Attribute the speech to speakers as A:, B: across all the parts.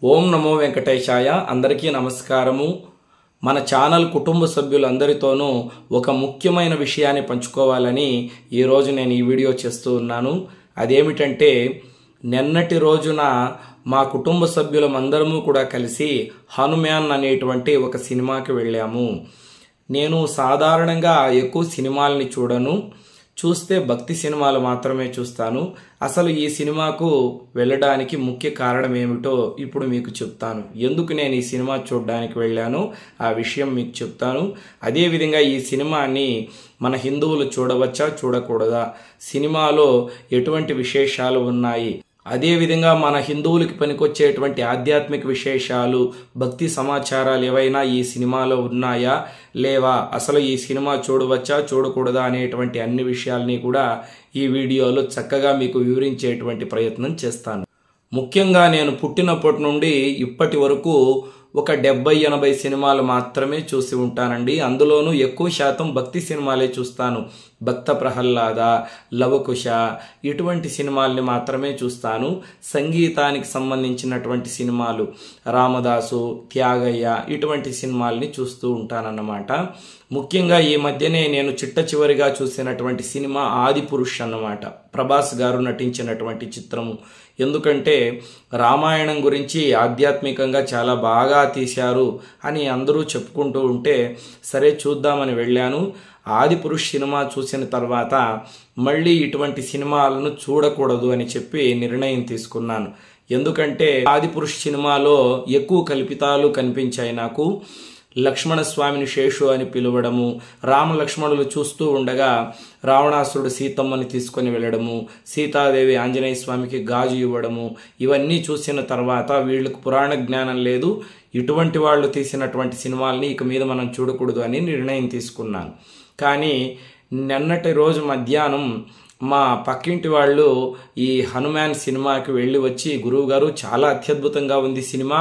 A: ఓం నమో వెంకటేశాయ అందరికీ నమస్కారము మన ఛానల్ కుటుంబ సభ్యులందరితోనూ ఒక ముఖ్యమైన విషయాన్ని పంచుకోవాలని ఈరోజు నేను ఈ వీడియో చేస్తూ ఉన్నాను అదేమిటంటే నిన్నటి రోజున మా కుటుంబ సభ్యులమందరము కూడా కలిసి హనుమాన్ అనేటువంటి ఒక సినిమాకి వెళ్ళాము నేను సాధారణంగా ఎక్కువ సినిమాలని చూడను చూస్తే భక్తి సినిమాలు మాత్రమే చూస్తాను అసలు ఈ సినిమాకు వెళ్ళడానికి ముఖ్య కారణం ఏమిటో ఇప్పుడు మీకు చెప్తాను ఎందుకు నేను ఈ సినిమా చూడడానికి వెళ్ళాను ఆ విషయం మీకు చెప్తాను అదేవిధంగా ఈ సినిమాని మన హిందువులు చూడవచ్చా చూడకూడదా సినిమాలో ఎటువంటి విశేషాలు ఉన్నాయి అదేవిధంగా మన హిందువులకి పనికొచ్చేటువంటి ఆధ్యాత్మిక విశేషాలు భక్తి సమాచారాలు ఏవైనా ఈ సినిమాలో ఉన్నాయా లేవా అసలు ఈ సినిమా చూడవచ్చా చూడకూడదా అనేటువంటి అన్ని విషయాల్ని కూడా ఈ వీడియోలో చక్కగా మీకు వివరించేటువంటి ప్రయత్నం చేస్తాను ముఖ్యంగా నేను పుట్టినప్పటి నుండి ఇప్పటి వరకు ఒక డెబ్బై ఎనభై సినిమాలు మాత్రమే చూసి ఉంటానండి అందులోనూ ఎక్కువ శాతం భక్తి సినిమాలే చూస్తాను భక్త ప్రహ్లాద లవకుశ ఇటువంటి సినిమాల్ని మాత్రమే చూస్తాను సంగీతానికి సంబంధించినటువంటి సినిమాలు రామదాసు త్యాగయ్య ఇటువంటి సినిమాల్ని చూస్తూ ఉంటానన్నమాట ముఖ్యంగా ఈ మధ్యనే నేను చిట్ట చివరిగా చూసినటువంటి సినిమా ఆది పురుష్ అన్నమాట ప్రభాస్ గారు నటించినటువంటి చిత్రము ఎందుకంటే రామాయణం గురించి ఆధ్యాత్మికంగా చాలా బాగా తీశారు అని అందరూ చెప్పుకుంటూ ఉంటే సరే చూద్దామని వెళ్ళాను ఆది పురుష్ సినిమా చూసిన తర్వాత మళ్ళీ ఇటువంటి సినిమాలను చూడకూడదు అని చెప్పి నిర్ణయం తీసుకున్నాను ఎందుకంటే ఆది పురుష్ సినిమాలో ఎక్కువ కల్పితాలు కనిపించాయి నాకు లక్ష్మణ స్వామిని శేషు అని పిలవడము రామ లక్ష్మణులు చూస్తూ ఉండగా రావణాసురుడు సీతమ్మని తీసుకొని వెళ్ళడము సీతాదేవి ఆంజనేయ స్వామికి గాజు ఇవ్వడము ఇవన్నీ చూసిన తర్వాత వీళ్ళకు పురాణ జ్ఞానం లేదు ఇటువంటి వాళ్ళు తీసినటువంటి సినిమాల్ని ఇక మీద మనం చూడకూడదు అని నిర్ణయం తీసుకున్నాను కానీ నిన్నటి రోజు మధ్యాహ్నం మా పక్కింటి వాళ్ళు ఈ హనుమాన్ సినిమాకి వెళ్ళి వచ్చి గురువుగారు చాలా అత్యద్భుతంగా ఉంది సినిమా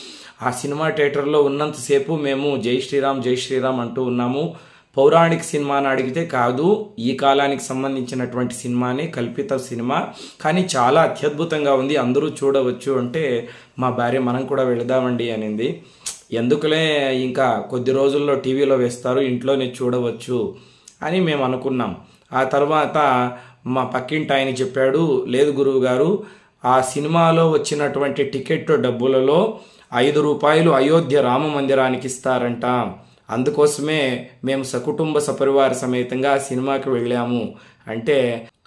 A: ఆ సినిమా థియేటర్లో ఉన్నంతసేపు మేము జై శ్రీరామ్ జై శ్రీరామ్ అంటూ ఉన్నాము పౌరాణిక సినిమాని అడిగితే కాదు ఈ కాలానికి సంబంధించినటువంటి సినిమానే కల్పిత సినిమా కానీ చాలా అత్యద్భుతంగా ఉంది అందరూ చూడవచ్చు అంటే మా భార్య మనం కూడా వెళదామండి అనింది ఎందుకులే ఇంకా కొద్ది రోజుల్లో టీవీలో వేస్తారు ఇంట్లోనే చూడవచ్చు అని మేము అనుకున్నాం ఆ తర్వాత మా పక్కింటి ఆయన చెప్పాడు లేదు గురువు గారు ఆ సినిమాలో వచ్చినటువంటి టికెట్ డబ్బులలో ఐదు రూపాయలు అయోధ్య రామ మందిరానికి ఇస్తారంట అందుకోసమే మేము సకుటుంబ సపరివార సమేతంగా ఆ సినిమాకి వెళ్ళాము అంటే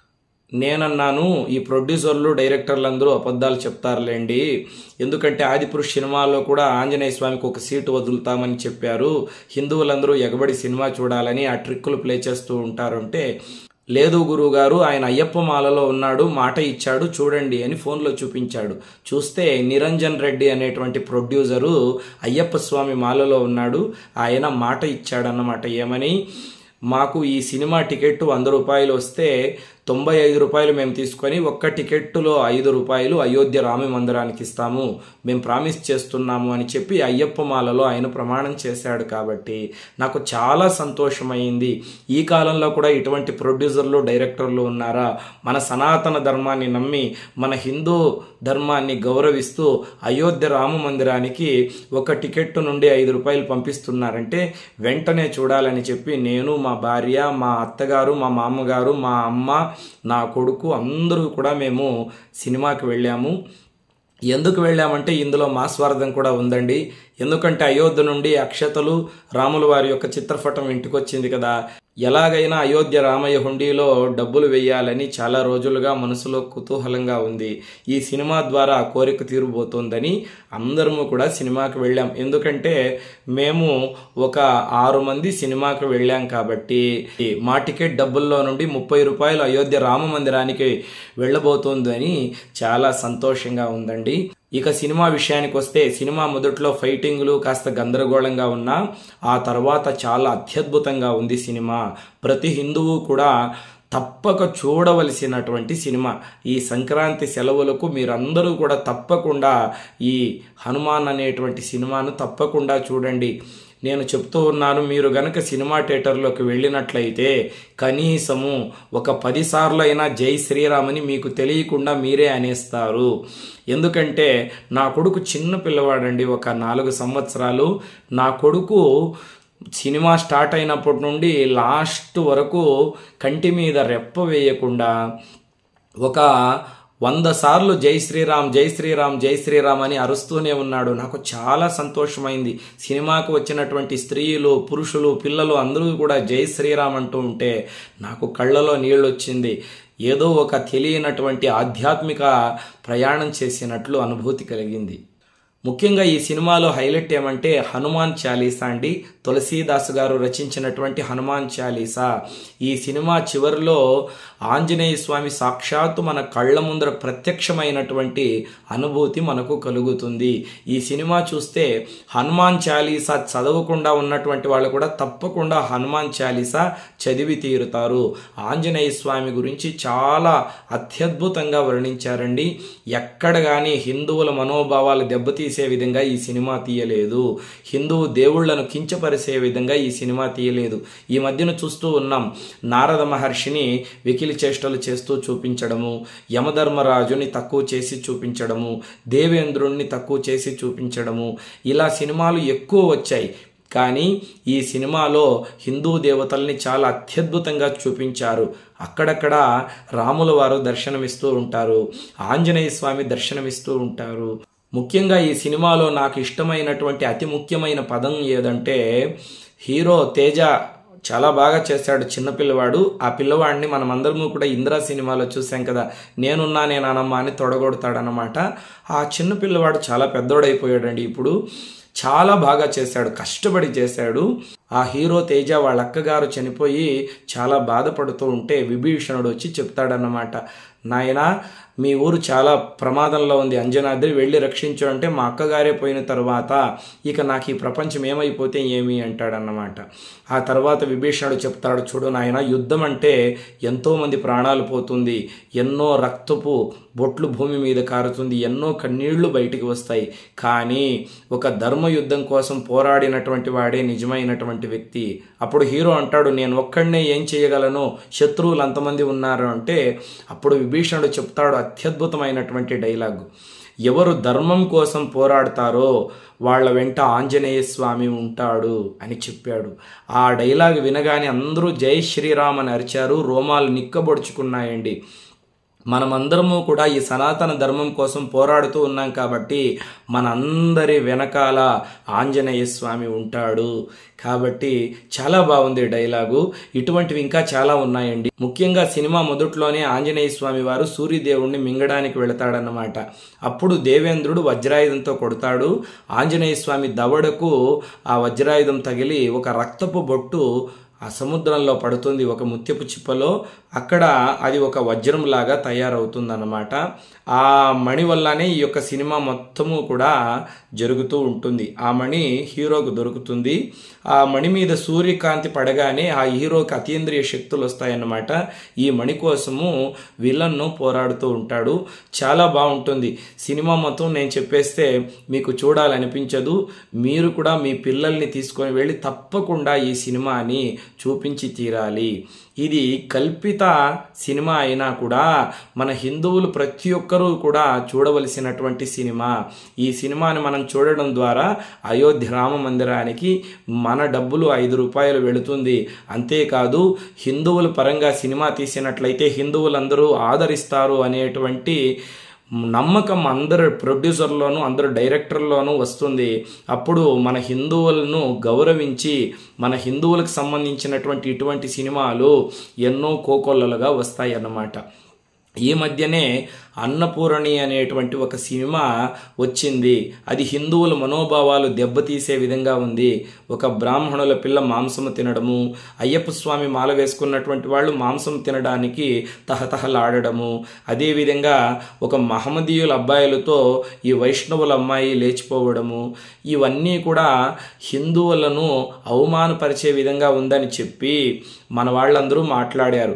A: నేనన్నాను ఈ ప్రొడ్యూసర్లు డైరెక్టర్లు అందరూ అబద్ధాలు చెప్తారులేండి ఎందుకంటే ఆదిపురుష్ సినిమాలో కూడా ఆంజనేయ స్వామికి ఒక సీటు వదులుతామని చెప్పారు హిందువులందరూ ఎగబడి సినిమా చూడాలని ఆ ట్రిక్కులు ప్లే చేస్తూ ఉంటారంటే లేదు గురువు గారు ఆయన అయ్యప్ప మాలలో ఉన్నాడు మాట ఇచ్చాడు చూడండి అని ఫోన్లో చూపించాడు చూస్తే నిరంజన్ రెడ్డి అనేటువంటి ప్రొడ్యూసరు అయ్యప్ప స్వామి మాలలో ఉన్నాడు ఆయన మాట ఇచ్చాడన్నమాట ఏమని మాకు ఈ సినిమా టికెట్ వంద రూపాయలు వస్తే తొంభై ఐదు రూపాయలు మేము తీసుకొని ఒక్క టికెట్టులో ఐదు రూపాయలు అయోధ్య రామ మందిరానికి ఇస్తాము మేము ప్రామిస్ చేస్తున్నాము అని చెప్పి అయ్యప్ప మాలలో ఆయన ప్రమాణం చేశాడు కాబట్టి నాకు చాలా సంతోషమైంది ఈ కాలంలో కూడా ఇటువంటి ప్రొడ్యూసర్లు డైరెక్టర్లు ఉన్నారా మన సనాతన ధర్మాన్ని నమ్మి మన హిందూ ధర్మాన్ని గౌరవిస్తూ అయోధ్య రామ మందిరానికి ఒక టికెట్ నుండి ఐదు రూపాయలు పంపిస్తున్నారంటే వెంటనే చూడాలని చెప్పి నేను మా భార్య మా అత్తగారు మా మామగారు మా అమ్మ నా కొడుకు అందరూ కూడా మేము సినిమాకి వెళ్ళాము ఎందుకు వెళ్ళామంటే ఇందులో మా స్వార్థం కూడా ఉందండి ఎందుకంటే అయోధ్య నుండి అక్షతలు రాముల వారి యొక్క చిత్రపటం ఇంటికొచ్చింది కదా ఎలాగైనా అయోధ్య రామయ్య హుండీలో డబ్బులు వేయాలని చాలా రోజులుగా మనసులో కుతూహలంగా ఉంది ఈ సినిమా ద్వారా కోరిక తీరుబోతోందని అందరము కూడా సినిమాకి వెళ్ళాం ఎందుకంటే మేము ఒక ఆరు మంది సినిమాకి వెళ్ళాం కాబట్టి మా టికెట్ డబ్బుల్లో నుండి ముప్పై రూపాయలు అయోధ్య రామ మందిరానికి వెళ్ళబోతోందని చాలా సంతోషంగా ఉందండి ఇక సినిమా విషయానికి వస్తే సినిమా మొదట్లో ఫైటింగ్లు కాస్త గందరగోళంగా ఉన్నా ఆ తర్వాత చాలా అత్యద్భుతంగా ఉంది సినిమా ప్రతి హిందువు కూడా తప్పక చూడవలసినటువంటి సినిమా ఈ సంక్రాంతి సెలవులకు మీరందరూ కూడా తప్పకుండా ఈ హనుమాన్ అనేటువంటి సినిమాను తప్పకుండా చూడండి నేను చెప్తూ ఉన్నాను మీరు గనక సినిమా థియేటర్లోకి వెళ్ళినట్లయితే కనీసము ఒక పదిసార్లు అయినా జై శ్రీరామని మీకు తెలియకుండా మీరే అనేస్తారు ఎందుకంటే నా కొడుకు చిన్న పిల్లవాడండి ఒక నాలుగు సంవత్సరాలు నా కొడుకు సినిమా స్టార్ట్ అయినప్పటి నుండి లాస్ట్ వరకు కంటి మీద రెప్ప వేయకుండా ఒక వంద సార్లు జై శ్రీరామ్ జై శ్రీరామ్ జై శ్రీరామ్ అని అరుస్తూనే ఉన్నాడు నాకు చాలా సంతోషమైంది సినిమాకు వచ్చినటువంటి స్త్రీలు పురుషులు పిల్లలు అందరూ కూడా జై శ్రీరామ్ అంటూ ఉంటే నాకు కళ్ళలో నీళ్ళు వచ్చింది ఏదో ఒక తెలియనటువంటి ఆధ్యాత్మిక ప్రయాణం చేసినట్లు అనుభూతి కలిగింది ముఖ్యంగా ఈ సినిమాలో హైలైట్ ఏమంటే హనుమాన్ చాలీసా అండి తులసీదాస్ గారు రచించినటువంటి హనుమాన్ చాలీసా ఈ సినిమా చివరిలో ఆంజనేయ స్వామి సాక్షాత్తు మన కళ్ళ ముందర ప్రత్యక్షమైనటువంటి అనుభూతి మనకు కలుగుతుంది ఈ సినిమా చూస్తే హనుమాన్ చాలీసా చదవకుండా ఉన్నటువంటి వాళ్ళు కూడా తప్పకుండా హనుమాన్ చాలీసా చదివి తీరుతారు ఆంజనేయ స్వామి గురించి చాలా అత్యద్భుతంగా వర్ణించారండి ఎక్కడ కానీ హిందువుల మనోభావాలు దెబ్బతీసే విధంగా ఈ సినిమా తీయలేదు హిందువు దేవుళ్లను కించపరిసే విధంగా ఈ సినిమా తీయలేదు ఈ మధ్యన చూస్తూ ఉన్నాం నారద మహర్షిని వికిలి చేష్టలు చేస్తూ చూపించడము యమధర్మరాజుని తక్కువ చేసి చూపించడము దేవేంద్రుణ్ణి తక్కువ చేసి చూపించడము ఇలా సినిమాలు ఎక్కువ వచ్చాయి కానీ ఈ సినిమాలో హిందూ దేవతల్ని చాలా అత్యద్భుతంగా చూపించారు అక్కడక్కడ రాముల వారు దర్శనమిస్తూ ఉంటారు ఆంజనేయ స్వామి దర్శనమిస్తూ ఉంటారు ముఖ్యంగా ఈ సినిమాలో నాకు ఇష్టమైనటువంటి అతి ముఖ్యమైన పదం ఏదంటే హీరో తేజ చాలా బాగా చేశాడు చిన్న పిల్లవాడు ఆ పిల్లవాడిని మనం అందరము కూడా ఇందిరా సినిమాలో చూసాం కదా నేనున్నా నేనమ్మా అని తొడగొడతాడనమాట ఆ చిన్న పిల్లవాడు చాలా పెద్దోడైపోయాడండి ఇప్పుడు చాలా బాగా చేశాడు కష్టపడి చేశాడు ఆ హీరో తేజ వాళ్ళ అక్కగారు చనిపోయి చాలా బాధపడుతూ ఉంటే విభీషణుడు వచ్చి చెప్తాడన్నమాట నాయన మీ ఊరు చాలా ప్రమాదంలో ఉంది అంజనాద్రి వెళ్ళి రక్షించు అంటే మా అక్కగారే పోయిన తర్వాత ఇక నాకు ఈ ప్రపంచం ఏమైపోతే ఏమి అంటాడన్నమాట ఆ తర్వాత విభీషణుడు చెప్తాడు చూడు నాయన యుద్ధం అంటే ఎంతోమంది ప్రాణాలు పోతుంది ఎన్నో రక్తపు బొట్లు భూమి మీద కారుతుంది ఎన్నో కన్నీళ్లు బయటికి వస్తాయి కానీ ఒక ధర్మ యుద్ధం కోసం పోరాడినటువంటి వాడే నిజమైనటువంటి వ్యక్తి అప్పుడు హీరో అంటాడు నేను ఒక్కడనే ఏం చేయగలను శత్రువులు అంతమంది ఉన్నారు అంటే అప్పుడు విభీషణుడు చెప్తాడు అత్యద్భుతమైనటువంటి డైలాగ్ ఎవరు ధర్మం కోసం పోరాడతారో వాళ్ళ వెంట ఆంజనేయ స్వామి ఉంటాడు అని చెప్పాడు ఆ డైలాగ్ వినగానే అందరూ జై శ్రీరామ్ అని అరిచారు రోమాలు నిక్కబొడుచుకున్నాయండి మనమందరము కూడా ఈ సనాతన ధర్మం కోసం పోరాడుతూ ఉన్నాం కాబట్టి మనందరి వెనకాల ఆంజనేయ స్వామి ఉంటాడు కాబట్టి చాలా బాగుంది డైలాగు ఇటువంటివి ఇంకా చాలా ఉన్నాయండి ముఖ్యంగా సినిమా మొదట్లోనే ఆంజనేయ స్వామి వారు సూర్యదేవుణ్ణి మింగడానికి వెళతాడన్నమాట అప్పుడు దేవేంద్రుడు వజ్రాయుధంతో కొడతాడు ఆంజనేయ స్వామి దవడకు ఆ వజ్రాయుధం తగిలి ఒక రక్తపు బొట్టు ఆ సముద్రంలో పడుతుంది ఒక ముత్యపు చిప్పలో అక్కడ అది ఒక వజ్రం లాగా తయారవుతుందన్నమాట ఆ మణి వల్లనే ఈ యొక్క సినిమా మొత్తము కూడా జరుగుతూ ఉంటుంది ఆ మణి హీరోకు దొరుకుతుంది ఆ మణి మీద సూర్యకాంతి పడగానే ఆ హీరోకి అతీంద్రియ శక్తులు వస్తాయన్నమాట ఈ మణి కోసము విలన్ను పోరాడుతూ ఉంటాడు చాలా బాగుంటుంది సినిమా మొత్తం నేను చెప్పేస్తే మీకు చూడాలనిపించదు మీరు కూడా మీ పిల్లల్ని తీసుకొని వెళ్ళి తప్పకుండా ఈ సినిమాని చూపించి తీరాలి ఇది కల్పిత సినిమా అయినా కూడా మన హిందువులు ప్రతి ఒక్కరూ కూడా చూడవలసినటువంటి సినిమా ఈ సినిమాని మనం చూడడం ద్వారా అయోధ్య రామ మందిరానికి మన డబ్బులు ఐదు రూపాయలు వెళుతుంది అంతేకాదు హిందువుల పరంగా సినిమా తీసినట్లయితే హిందువులందరూ ఆదరిస్తారు అనేటువంటి నమ్మకం అందరు ప్రొడ్యూసర్లోను అందరు డైరెక్టర్లోనూ వస్తుంది అప్పుడు మన హిందువులను గౌరవించి మన హిందువులకు సంబంధించినటువంటి ఇటువంటి సినిమాలు ఎన్నో కోకొల్లలుగా వస్తాయి అన్నమాట ఈ మధ్యనే అన్నపూరణి అనేటువంటి ఒక సినిమా వచ్చింది అది హిందువుల మనోభావాలు దెబ్బతీసే విధంగా ఉంది ఒక బ్రాహ్మణుల పిల్ల మాంసము తినడము అయ్యప్ప స్వామి మాల వేసుకున్నటువంటి వాళ్ళు మాంసం తినడానికి తహతహలాడడము అదేవిధంగా ఒక మహమ్మదీయుల అబ్బాయిలతో ఈ వైష్ణవుల అమ్మాయి లేచిపోవడము ఇవన్నీ కూడా హిందువులను అవమానపరిచే విధంగా ఉందని చెప్పి మన వాళ్ళందరూ మాట్లాడారు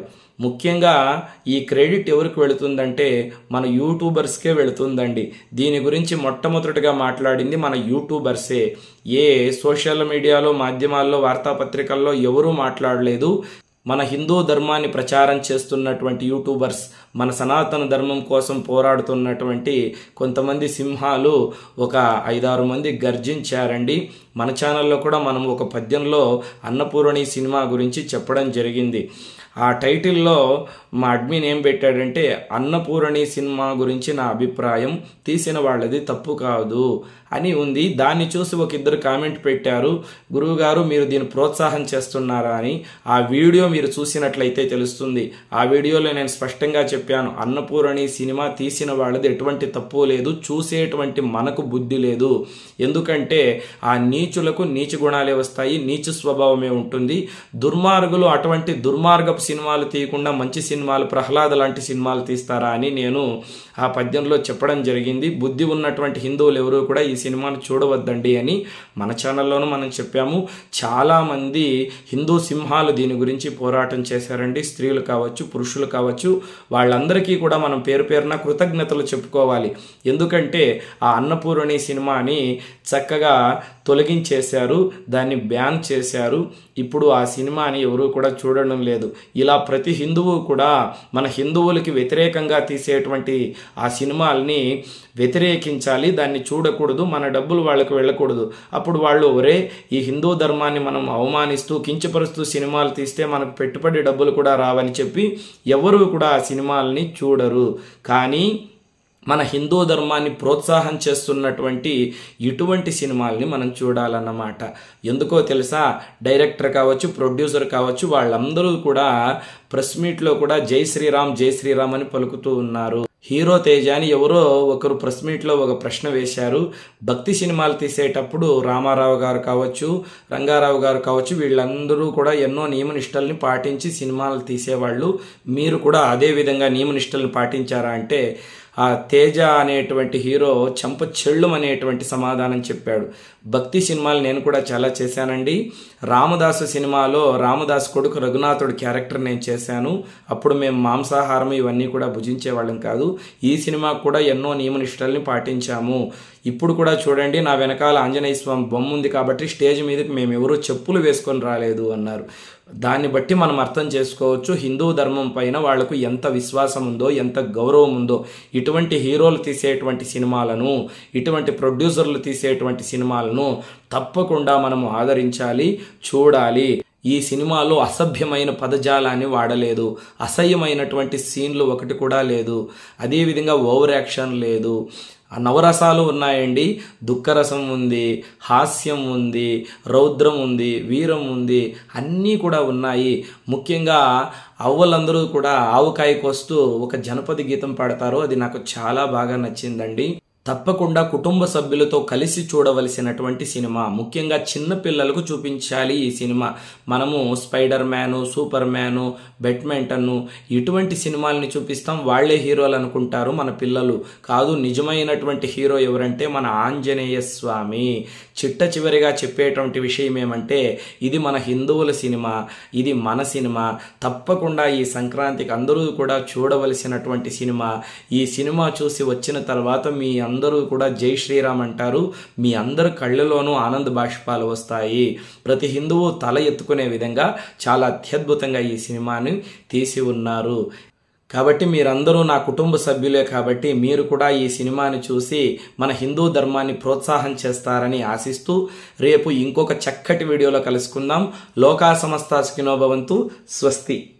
A: ముఖ్యంగా ఈ క్రెడిట్ ఎవరికి వెళుతుందంటే మన యూట్యూబర్స్కే వెళుతుందండి దీని గురించి మొట్టమొదటిగా మాట్లాడింది మన యూట్యూబర్సే ఏ సోషల్ మీడియాలో మాధ్యమాల్లో వార్తాపత్రికల్లో ఎవరూ మాట్లాడలేదు మన హిందూ ధర్మాన్ని ప్రచారం చేస్తున్నటువంటి యూట్యూబర్స్ మన సనాతన ధర్మం కోసం పోరాడుతున్నటువంటి కొంతమంది సింహాలు ఒక ఐదారు మంది గర్జించారండి మన ఛానల్లో కూడా మనం ఒక పద్యంలో అన్నపూర్ణి సినిమా గురించి చెప్పడం జరిగింది ఆ టైటిల్లో మా అడ్మిన్ ఏం పెట్టాడంటే అన్నపూరణి సినిమా గురించి నా అభిప్రాయం తీసిన వాళ్ళది తప్పు కాదు అని ఉంది దాన్ని చూసి ఒక ఇద్దరు కామెంట్ పెట్టారు గురువుగారు మీరు దీన్ని ప్రోత్సాహం చేస్తున్నారా అని ఆ వీడియో మీరు చూసినట్లయితే తెలుస్తుంది ఆ వీడియోలో నేను స్పష్టంగా చెప్పాను అన్నపూరణి సినిమా తీసిన వాళ్ళది ఎటువంటి తప్పు లేదు చూసేటువంటి మనకు బుద్ధి లేదు ఎందుకంటే ఆ నీచులకు నీచ గుణాలే వస్తాయి నీచ స్వభావమే ఉంటుంది దుర్మార్గులు అటువంటి దుర్మార్గపు సినిమాలు తీయకుండా మంచి సినిమాలు ప్రహ్లాద లాంటి సినిమాలు తీస్తారా అని నేను ఆ పద్యంలో చెప్పడం జరిగింది బుద్ధి ఉన్నటువంటి హిందువులు ఎవరు కూడా ఈ సినిమాను చూడవద్దండి అని మన ఛానల్లోనూ మనం చెప్పాము చాలామంది హిందూ సింహాలు దీని గురించి పోరాటం చేశారండి స్త్రీలు కావచ్చు పురుషులు కావచ్చు వాళ్ళందరికీ కూడా మనం పేరు పేరున కృతజ్ఞతలు చెప్పుకోవాలి ఎందుకంటే ఆ అన్నపూర్ణి సినిమాని చక్కగా తొలగించేశారు దాన్ని బ్యాన్ చేశారు ఇప్పుడు ఆ సినిమాని ఎవరు కూడా చూడడం లేదు ఇలా ప్రతి హిందువు కూడా మన హిందువులకి వ్యతిరేకంగా తీసేటువంటి ఆ సినిమాల్ని వ్యతిరేకించాలి దాన్ని చూడకూడదు మన డబ్బులు వాళ్ళకి వెళ్ళకూడదు అప్పుడు వాళ్ళు ఒరే ఈ హిందూ ధర్మాన్ని మనం అవమానిస్తూ కించపరుస్తూ సినిమాలు తీస్తే మనకు పెట్టుబడి డబ్బులు కూడా రావని చెప్పి ఎవరు కూడా ఆ సినిమాల్ని చూడరు కానీ మన హిందూ ధర్మాన్ని ప్రోత్సాహం చేస్తున్నటువంటి ఇటువంటి సినిమాల్ని మనం చూడాలన్నమాట ఎందుకో తెలుసా డైరెక్టర్ కావచ్చు ప్రొడ్యూసర్ కావచ్చు వాళ్ళందరూ కూడా ప్రెస్ మీట్లో కూడా జై శ్రీరామ్ జై శ్రీరామ్ అని పలుకుతూ ఉన్నారు హీరో తేజ అని ఎవరో ఒకరు ప్రెస్ మీట్లో ఒక ప్రశ్న వేశారు భక్తి సినిమాలు తీసేటప్పుడు రామారావు గారు కావచ్చు రంగారావు గారు కావచ్చు వీళ్ళందరూ కూడా ఎన్నో నియమనిష్టల్ని పాటించి సినిమాలు తీసేవాళ్ళు మీరు కూడా అదే విధంగా నియమనిష్టల్ని పాటించారా అంటే ఆ తేజ అనేటువంటి హీరో చంప చెళ్ళుం అనేటువంటి సమాధానం చెప్పాడు భక్తి సినిమాలు నేను కూడా చాలా చేశానండి రామదాసు సినిమాలో రామదాస్ కొడుకు రఘునాథుడు క్యారెక్టర్ నేను చేశాను అప్పుడు మేము మాంసాహారం ఇవన్నీ కూడా భుజించే వాళ్ళం కాదు ఈ సినిమా కూడా ఎన్నో నియమనిష్టల్ని పాటించాము ఇప్పుడు కూడా చూడండి నా వెనకాల ఆంజనేయ స్వామి బొమ్మ ఉంది కాబట్టి స్టేజ్ మీదకి మేము ఎవరూ చెప్పులు వేసుకొని రాలేదు అన్నారు దాన్ని బట్టి మనం అర్థం చేసుకోవచ్చు హిందూ ధర్మం పైన వాళ్లకు ఎంత విశ్వాసం ఉందో ఎంత గౌరవం ఉందో ఇటువంటి హీరోలు తీసేటువంటి సినిమాలను ఇటువంటి ప్రొడ్యూసర్లు తీసేటువంటి సినిమాలను తప్పకుండా మనము ఆదరించాలి చూడాలి ఈ సినిమాలో అసభ్యమైన పదజాలాన్ని వాడలేదు అసహ్యమైనటువంటి సీన్లు ఒకటి కూడా లేదు అదేవిధంగా ఓవర్ యాక్షన్ లేదు నవరసాలు ఉన్నాయండి దుఃఖరసం ఉంది హాస్యం ఉంది రౌద్రం ఉంది వీరం ఉంది అన్నీ కూడా ఉన్నాయి ముఖ్యంగా అవ్వలందరూ కూడా ఆవుకాయకు వస్తూ ఒక జనపది గీతం పాడతారు అది నాకు చాలా బాగా నచ్చిందండి తప్పకుండా కుటుంబ సభ్యులతో కలిసి చూడవలసినటువంటి సినిమా ముఖ్యంగా చిన్న పిల్లలకు చూపించాలి ఈ సినిమా మనము స్పైడర్ మ్యాను సూపర్ మ్యాను బెట్మెంటన్ను ఇటువంటి సినిమాల్ని చూపిస్తాం వాళ్లే హీరోలు అనుకుంటారు మన పిల్లలు కాదు నిజమైనటువంటి హీరో ఎవరంటే మన ఆంజనేయ స్వామి చిట్ట చివరిగా చెప్పేటువంటి విషయం ఏమంటే ఇది మన హిందువుల సినిమా ఇది మన సినిమా తప్పకుండా ఈ సంక్రాంతికి అందరూ కూడా చూడవలసినటువంటి సినిమా ఈ సినిమా చూసి వచ్చిన తర్వాత మీ అందరూ కూడా జై శ్రీరామ్ అంటారు మీ అందరి కళ్ళలోనూ ఆనంద బాష్పాలు వస్తాయి ప్రతి హిందువు తల ఎత్తుకునే విధంగా చాలా అత్యద్భుతంగా ఈ సినిమాని తీసి ఉన్నారు కాబట్టి మీరందరూ నా కుటుంబ సభ్యులే కాబట్టి మీరు కూడా ఈ సినిమాని చూసి మన హిందూ ధర్మాన్ని ప్రోత్సాహం చేస్తారని ఆశిస్తూ రేపు ఇంకొక చక్కటి వీడియోలో కలుసుకుందాం లోకా సమస్త స్కినోభవంతు స్వస్తి